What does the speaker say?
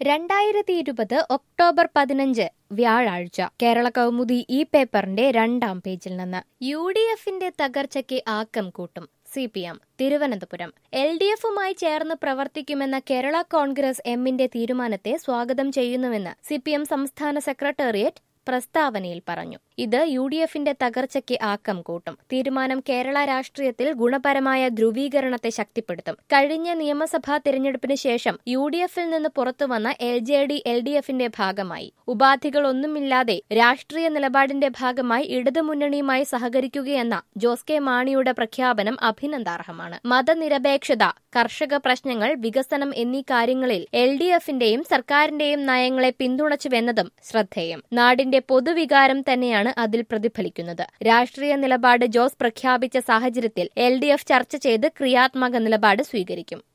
രണ്ടായിരത്തി ഇരുപത് ഒക്ടോബർ പതിനഞ്ച് വ്യാഴാഴ്ച കേരള കൗമുദി ഈ പേപ്പറിന്റെ രണ്ടാം പേജിൽ നിന്ന് യു ഡി എഫിന്റെ തകർച്ചയ്ക്ക് ആക്കം കൂട്ടും C P M Thiruvananthapuram L D എഫുമായി ചേർന്ന് പ്രവർത്തിക്കുമെന്ന കേരള കോൺഗ്രസ് എമ്മിന്റെ തീരുമാനത്തെ സ്വാഗതം ചെയ്യുന്നുവെന്ന് സി പി എം സംസ്ഥാന സെക്രട്ടേറിയറ്റ് പ്രസ്താവനയിൽ പറഞ്ഞു ഇത് യു ഡി എഫിന്റെ തകർച്ചയ്ക്ക് ആക്കം കൂട്ടും തീരുമാനം കേരള രാഷ്ട്രീയത്തിൽ ഗുണപരമായ ധ്രുവീകരണത്തെ ശക്തിപ്പെടുത്തും കഴിഞ്ഞ നിയമസഭാ തിരഞ്ഞെടുപ്പിന് ശേഷം യു ഡി എഫിൽ നിന്ന് പുറത്തുവന്ന L J D L D എഫിന്റെ ഭാഗമായി ഉപാധികളൊന്നുമില്ലാതെ രാഷ്ട്രീയ നിലപാടിന്റെ ഭാഗമായി ഇടതുമുന്നണിയുമായി സഹകരിക്കുകയെന്ന ജോസ് കെ മാണിയുടെ പ്രഖ്യാപനം അഭിനന്ദാർഹമാണ് മതനിരപേക്ഷത കർഷക പ്രശ്നങ്ങൾ വികസനം എന്നീ കാര്യങ്ങളിൽ എൽ ഡി എഫിന്റെയും സർക്കാരിന്റെയും നയങ്ങളെ പിന്തുണച്ചുവെന്നതും ശ്രദ്ധേയം നാടിന്റെ പൊതുവികാരം തന്നെയാണ് അതിൽ പ്രതിഫലിക്കുന്നത് രാഷ്ട്രീയ നിലപാട് ജോസ് പ്രഖ്യാപിച്ച സാഹചര്യത്തിൽ എൽ ചർച്ച ചെയ്ത് ക്രിയാത്മക നിലപാട് സ്വീകരിക്കും